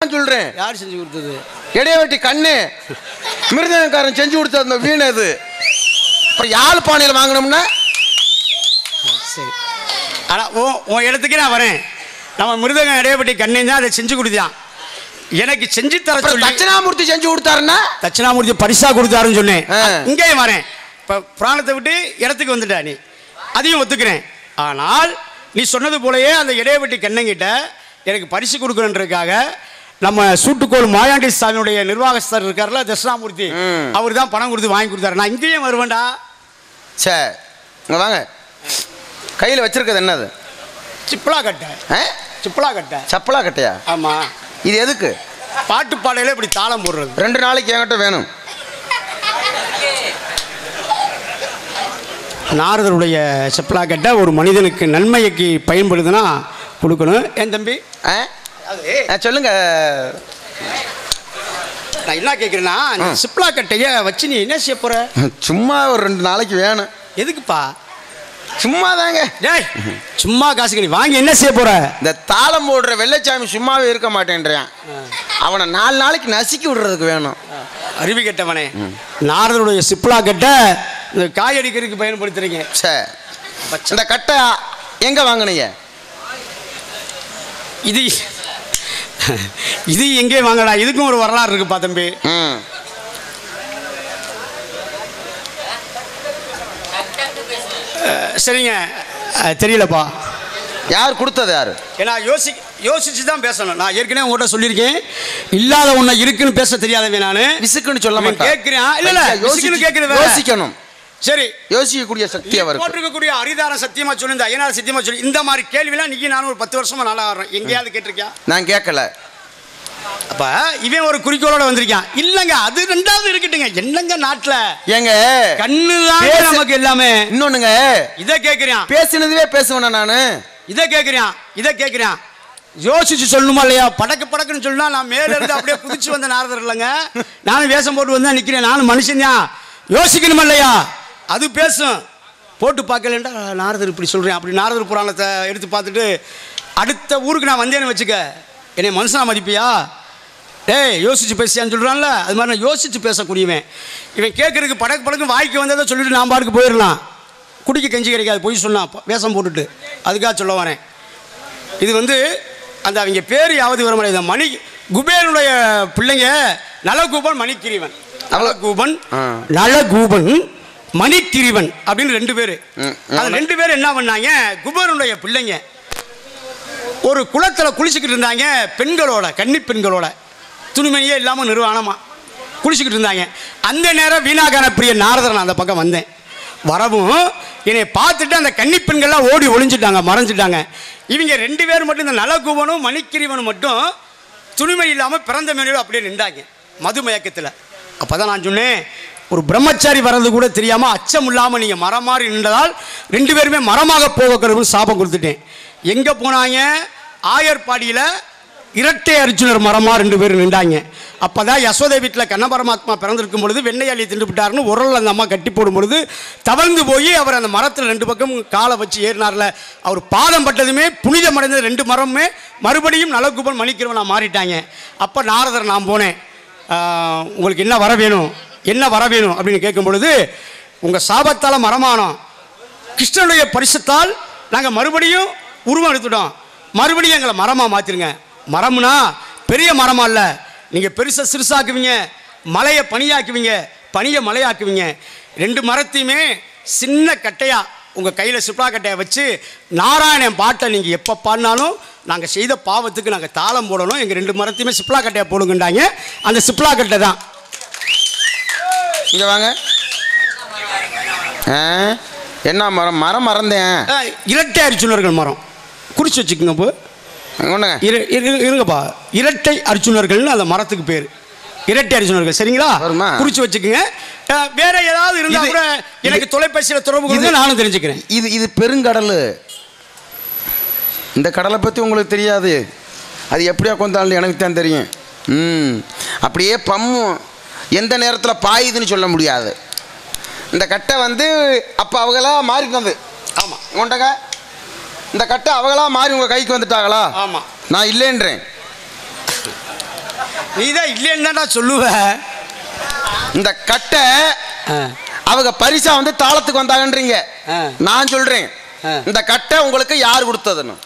சொல்றேன் யார் செஞ்சு கொடுத்தது இடையவெட்டி கண்ணு மிருதங்கக்காரன் செஞ்சு கொடுத்த அந்த வீணை அது அப்புறம் யாழ் பானையில் வாங்கினோம்னா சரி ஆனால் ஓ உன் இடத்துக்கே நான் வரேன் நம்ம மிருதகம் இடையப்பட்டி கண்ணன் தான் அதை செஞ்சு கொடுத்தான் எனக்கு செஞ்சு தர அப்புறம் சொல்லி தட்சிணாமூர்த்தி செஞ்சு கொடுத்தாருன்னா தட்சிணாமூர்த்தி பரிசா கொடுத்தாருன்னு சொன்னேன் ஆ. இங்கேயும் வரேன் இப்போ புராணத்தை விட்டு இடத்துக்கு வந்துட்டா நீ அதையும் ஒத்துக்கிறேன் ஆனால் நீ சொன்னது போலயே அந்த இடையவெட்டி கண்ணங்கிட்ட எனக்கு பரிசு கொடுக்கணுன்றதுக்காக நம்ம சூட்டுக்கோள் மாயாண்டி சாமியுடைய நிர்வாகஸ்தர் இருக்கார்ல தட்சிணாமூர்த்தி ம். அவர் தான் பணம் கொடுத்து வாங்கி கொடுத்தாரு நான் இங்கேயும் வருவேன்டா சே இங்க வாங்க கையில் வச்சிருக்கிறது என்னது சிப்ளா கட்டை ஆ? சிப்ளா கட்டை சப்பலா கட்டையா ஆமாம் இது எதுக்கு பாட்டு பாடையில இப்படி தாளம் போடுறது ரெண்டு நாளைக்கு என்கிட்ட வேணும் நாரதருடைய செப்பலா கட்டை ஒரு மனிதனுக்கு நன்மைக்கு பயன்படுதுன்னா கொடுக்கணும் ஏன் தம்பி ஆ? ஆ, சொல்லுங்க நான் என்ன கேட்குறேன்னா இந்த சிப்லா கட்டையை வச்சு நீ என்ன செய்ய போற சும்மா ஒரு ரெண்டு நாளைக்கு வேணும் எதுக்குப்பா சும்மா தாங்க டேய் சும்மா காசுக்கு நீ வாங்கி என்ன செய்ய போற இந்த தாளம் போடுற வெள்ளைச்சாமி சும்மாவே இருக்க மாட்டேன்றான் அவனை நாலு நாளைக்கு நசுக்கி விடுறதுக்கு வேணும் அறிவு கெட்டவனே நாரதருடைய சிப்லா கட்டை இந்த காய் அடிக்கிறதுக்கு பயன்படுத்துறீங்க சே இந்த கட்டை எங்க வாங்குனீங்க இது இது எங்கே வாங்கடா இதுக்கும் ஒரு வரலாறு இருக்குப்பா தம்பி ம் சரிங்க அஹ், தெரியலப்பா யார் கொடுத்தது யாரு ஏன்னா யோசி யோசிச்சு தான் பேசணும் நான் ஏற்கனவே உங்கள்கிட்ட சொல்லியிருக்கேன் இல்லாத ஒண்ணு இருக்குன்னு பேச தெரியாதவன் நான் விசுக்குன்னு சொல்ல இவன் மாட்டான் கேட்கிறான். இல்ல, இல்ல, யோசிச்சு- விசுக்குன்னு கேட்கிறது வேற. யோசிக்கணும் சரி யோசிக்கக்கூடிய சக்தி அவருக்கு போட்டிருக்கக்கூடிய அரிதாரம் சத்தியமா சொல்லு இந்த ஐயனார் சத்தியமா சொல்லு இந்த மாதிரி கேள்விலாம் நீங்க நானும் ஒரு பத்து வருஷமா நல்லா ஆடுறேன் எங்கேயாவது கேட்டிருக்கியா நான் கேட்கல அப்ப இவன் ஒரு குறிக்கோளோட வந்திருக்கான் இல்லங்க அது ரெண்டாவது இருக்கட்டுங்க என்னங்க நாட்டுல ஏங்க கண்ணுதான் பேச- நமக்கு எல்லாமே இன்னொன்னுங்க இதை கேட்கிறான் பேசினதுவே பேசுவேனா நானு இதை கேட்கிறான் இதை கேட்கிறான் யோசிச்சு சொல்லணுமா இல்லையா படக்கு படக்குன்னு சொன்னா நான் மேல இருந்து அப்படியே குதிச்சு வந்த நாரதர் இல்லைங்க நானும் வேஷம் போட்டு வந்தா நிக்கிறேன் நானும் மனுஷன் தான் யோசிக்கணுமா இல்லையா அது பேசும் போட்டு பார்க்கலண்டா நாரதர் இப்படி சொல்றேன் அப்படி நாரதர் புராணத்தை எடுத்து பார்த்துட்டு அடுத்த ஊருக்கு நான் வந்தேன்னு வச்சுக்க என்னை மனுஷனா மதிப்பியா டேய் யோசிச்சு பேசியான்னு சொல்கிறான்ல அது மாதிரி நான் யோசிச்சு பேசக்கூடியவன் இவன் கேட்கறதுக்கு படக்கு படக்கு வாய்க்கு வந்ததை சொல்லிட்டு நான் பாட்டுக்கு போயிடலாம் குடிக்க கஞ்சி கிடைக்காது பொய் சொன்னான் ப- வேஷம் போட்டுட்டு அதுக்காக சொல்ல வரேன் இது வந்து அந்த அவங்க பேர் யாவது வர முடியாது மணி குபேரனுடைய பிள்ளைங்க நலகூபன் மணிக்கிரிவன் நலகூபன் ஆ. நலகூபன் மணிக்கிரிவன் அப்படின்னு ரெண்டு பேர் ம், அது ரெண்டு பேர் என்ன பண்ணாங்க குபேரனுடைய பிள்ளைங்க ஒரு குளத்துல குளிச்சுக்கிட்டு இருந்தாங்க பெண்களோட கன்னி பெண்களோட துணிமணியே இல்லாமல் நிர்வாணமா குளிச்சுக்கிட்டு இருந்தாங்க அந்த நேரம் வீணாகான பிரிய நாரதர் நான் அந்த பக்கம் வந்தேன் வரவும் என்னை பார்த்துட்டு அந்த கன்னி பெண்கள்லாம் ஓடி ஒளிஞ்சிட்டாங்க மறைஞ்சிட்டாங்க இவங்க ரெண்டு பேர் மட்டும் இந்த நலகுவனும் மணிக்கிரிவனும் மட்டும் துணிமணி இல்லாமல் பிறந்த மேனியோட அப்படியே நின்றாங்க மது மயக்கத்தில் அப்போ தான் நான் சொன்னேன் ஒரு பிரம்மச்சாரி வர்றது கூட தெரியாமல் அச்சம் இல்லாமல் நீங்கள் மரம் மாறி நின்றதால் ரெண்டு பேருமே மரமாக போகக்கூடாதுன்னு சாபம் கொடுத்துட்டேன் எங்கே போனாங்க ஆயர்பாடியில் இரட்டை அர்ஜுனர் மரமா ரெண்டு பேரும் நின்றாங்க அப்பதான் யசோதை வீட்டில் கண்ண பரமாத்மா பிறந்திருக்கும் பொழுது வெண்ணையாளி திண்டு விட்டாருன்னு உரல் அந்த அம்மா கட்டி போடும் பொழுது தவழ்ந்து போய் அவர் அந்த மரத்தில் ரெண்டு பக்கம் காலை வச்சு ஏறினார்ல அவர் பாதம் பட்டதுமே புனிதமடைந்த ரெண்டு மரமுமே மறுபடியும் நலகுபன் மணிக்கிறவனா மாறிட்டாங்க அப்போ நாரதர் நான் போனேன் ஆஹ், உங்களுக்கு என்ன வர வேணும் என்ன வர வேணும் அப்படின்னு கேட்கும் பொழுது உங்கள் சாபத்தால் மரமானோம் கிருஷ்ணனுடைய பரிசத்தால் நாங்கள் மறுபடியும் உருவம் எடுத்துட்டோம் மறுபடியும் எங்களை மரமாக மாற்றிருங்க மரம்னா பெரிய மரமா இல்லை நீங்கள் பெருசை சிறுசாக்குவீங்க மலையை பனியாக்குவீங்க பனியை மலையாக்குவீங்க ரெண்டு மரத்தையுமே சின்ன கட்டையா உங்கள் கையில் சிப்ளா கட்டையை வச்சு நாராயணன் பாட்டை நீங்கள் எப்போ பாடினாலும் நாங்கள் செய்த பாவத்துக்கு நாங்கள் தாளம் போடணும் எங்கள் ரெண்டு மரத்தையுமே சிப்ளா கட்டையை போடுங்கண்டாங்க அந்த சிப்ளா கட்டை தான் இங்க வாங்க ஆ? என்ன மரம் மரம் மறந்தேன் அஹ், இரட்டை அரிச்சுனர்கள் மரம் குறிச்சு வச்சுக்கோங்க இப்போ ஒண்ணுங்க இரு- இரு- இருங்கப்பா இரட்டை அர்ஜுனர்கள்னு அந்த மரத்துக்கு பேர் இரட்டை அர்ஜுனர்கள் சரிங்களா வருமா? குறிச்சு வச்சுக்கோங்க அஹ், வேற ஏதாவது இருந்தா இது- கூட எனக்கு தொலைபேசியில தொடர்பு கொடுங்க நானும் தெரிஞ்சுக்கிறேன் இது இது பெருங்கடல் இந்த கடலை பற்றி உங்களுக்கு தெரியாது அது எப்படியா கொண்டாலும் எனக்கு தான் தெரியும் ம் அப்படியே பம்மும் எந்த நேரத்தில் பாயுதுன்னு சொல்ல முடியாது இந்த கட்டை வந்து அப்போ அவங்களா மாறினது ஆமா கொண்டங்க இந்த கட்டை அவங்களா மாறி உங்கள் கைக்கு வந்துட்டாங்களா ஆமா நான் இல்லைன்றேன் நீ தான் இல்லைன்னு தான்டா சொல்லுவ இந்த கட்டை ஆ. அவங்க பரிசா வந்து தாளத்துக்கு வந்தாங்கன்றீங்க ஆ. நான் சொல்றேன் ஆ. இந்த கட்டை உங்களுக்கு யார் கொடுத்ததுன்னு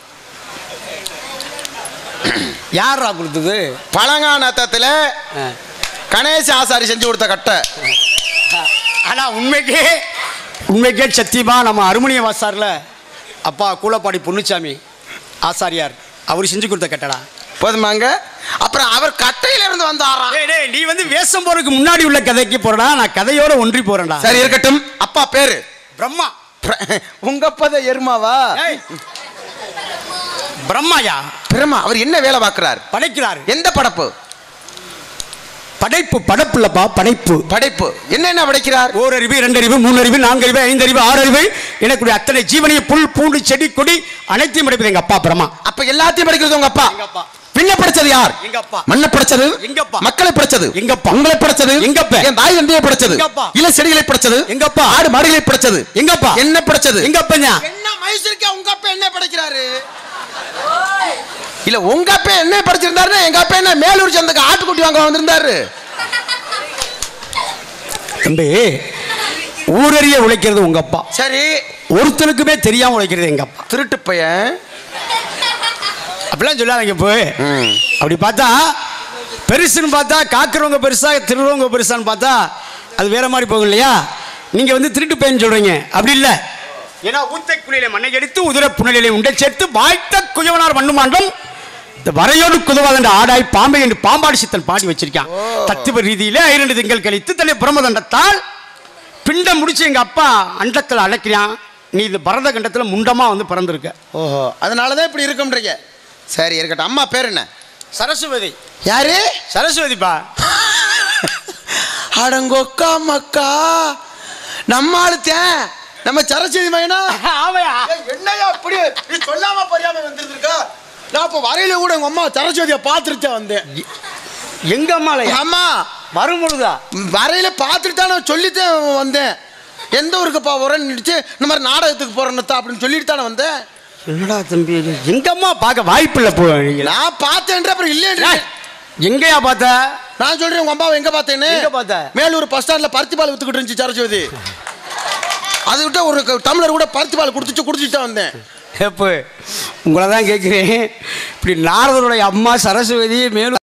யாரா கொடுத்தது பழங்காநத்தத்துல ஆ. கணேச ஆசாரி செஞ்சு கொடுத்த கட்டை ஆனா உண்மைக்கே உண்மைக்கே சத்தியமா நம்ம அருமணிய வாசார்ல அப்பா கூலப்பாடி பொன்னுச்சாமி ஆசாரியார் அவர் செஞ்சு கொடுத்த கட்டடா போதுமாங்க அப்புறம் அவர் கட்டையில இருந்து வந்தாராம் டேய் டேய் நீ வந்து வேஷம் போறதுக்கு முன்னாடி உள்ள கதைக்கு போறடா நான் கதையோட ஒன்றி போறேன்டா சரி இருக்கட்டும் அப்பா பேரு பிரம்மா பிர- உங்க அப்பா எருமாவா ஏய். பிரம்மாயா பிரமா அவர் என்ன வேலை பார்க்கிறார் படைக்கிறாரு எந்த படைப்பு படைப்பு படைப்பு இல்லப்பா படைப்பு படைப்பு என்னென்ன படைக்கிறார் ஓர் அறிவு இரண்டு அறிவு மூணு அறிவு நான்கு அறிவு ஐந்து அறிவு ஆறு அறிவு எனக்குடைய அத்தனை ஜீவனையும் புல் பூண்டு செடி கொடி அனைத்தையும் படைப்பது எங்க அப்பா பிரம்மா அப்ப எல்லாத்தையும் படைக்கிறது உங்க அப்பா எங்க அப்பா. விண்ண படைச்சது யார் எங்க அப்பா. மண்ணை படைச்சது எங்க அப்பா. மக்களை படைச்சது எங்க அப்பா. உங்களை படைச்சது எங்க அப்பா. என் தாய் தந்தையை படைச்சது எங்க அப்பா. இள செடிகளை படைச்சது எங்க அப்பா. ஆடு மாடுகளை படைச்சது எங்க அப்பா. என்ன படைச்சது எங்க அப்பா என்ன மைசூருக்கு உங்க அப்பா என்ன படைக்கிறாரு இல்ல உங்க அப்பா என்ன படைச்சிருந்தாருன்னா எங்க அப்பா என்ன மேலூர் சந்தைக்கு ஆட்டுக்குட்டி வாங்க வந்திருந்தாரு தம்பி ஊரறிய உழைக்கிறது உங்க அப்பா சரி ஒருத்தனுக்குமே தெரியாம உழைக்கிறது எங்க அப்பா திருட்டு பையன் அப்படிலாம் சொல்லாதீங்க போய் ம். அப்படி பார்த்தா பெருசுன்னு பார்த்தா காக்கிறவங்க பெருசா திருடுறவங்க பெருசான்னு பார்த்தா அது வேற மாதிரி போகும் இல்லையா நீங்க வந்து திருட்டு பையன் சொல்றீங்க அப்படி இல்ல ஏன்னா ஊத்தை குழியில மண்ணை எடுத்து உதிர புனலிலே உண்டை சேர்த்து வாய்த்த குயவனார் மண்ணுமாண்டம் இந்த வரையோடு குதுவாத என்ற ஆடாய் பாம்பை என்று பாம்பாடி சித்தன் பாடி வச்சிருக்கான் தத்துவ ரீதியில இரண்டு திங்கள் கழித்து தலை பிரமதண்டத்தால் பிண்டம் முடிச்சு எங்க அப்பா அண்டத்தில் அழைக்கிறான் நீ இந்த பரத கண்டத்துல முண்டமா வந்து பிறந்திருக்க ஓஹோ அதனாலதான் இப்படி இருக்கும்ன்றீங்க சரி இருக்கட்டும் அம்மா பேர் என்ன சரஸ்வதி யாரு சரஸ்வதிப்பா அடங்கொக்கா மக்கா நம்ம ஆளுத்தேன் நம்ம சரஸ்வதி மகனா ஆமையா என்னையா அப்படி நீ சொல்லாம பரியாம வந்திருக்கா நான் இப்ப வரையில கூட உங்க அம்மா சரஸ்வதியை பார்த்துட்டு வந்தேன் எங்க அம்மாலயா அம்மா வரும் பொழுதா வரையில பார்த்துட்டு தான் நான் சொல்லித்தான் வந்தேன் எந்த ஊருக்குப்பா உரன்னு நினைச்சு இந்த மாதிரி நாடகத்துக்கு போறேன்னு அப்படின்னு சொல்லிட்டு தானே வந்தேன் என்னடா தம்பி இது? எங்க அம்மா பார்க்க வாய்ப்பு இல்லை போவீங்களா நான் பார்த்தேன்ற அப்புறம் இல்லைன்ற எங்கயா பார்த்த நான் சொல்றேன் உங்க அம்மாவை எங்க பார்த்தேன்னு எங்க பார்த்த? மேலூர் பஸ் ஸ்டாண்ட்ல பருத்தி பால் வித்துக்கிட்டு இருந்துச்சு சரஸ்வதி அது விட்ட ஒரு க- டம்ளர் கூட பருத்தி பால் குடிச்சு குடிச்சிட்டு தான் வந்தேன் எப்போ உங்களை தான் கேட்குறேன் இப்படி நாரதருடைய அம்மா சரஸ்வதி மேலும்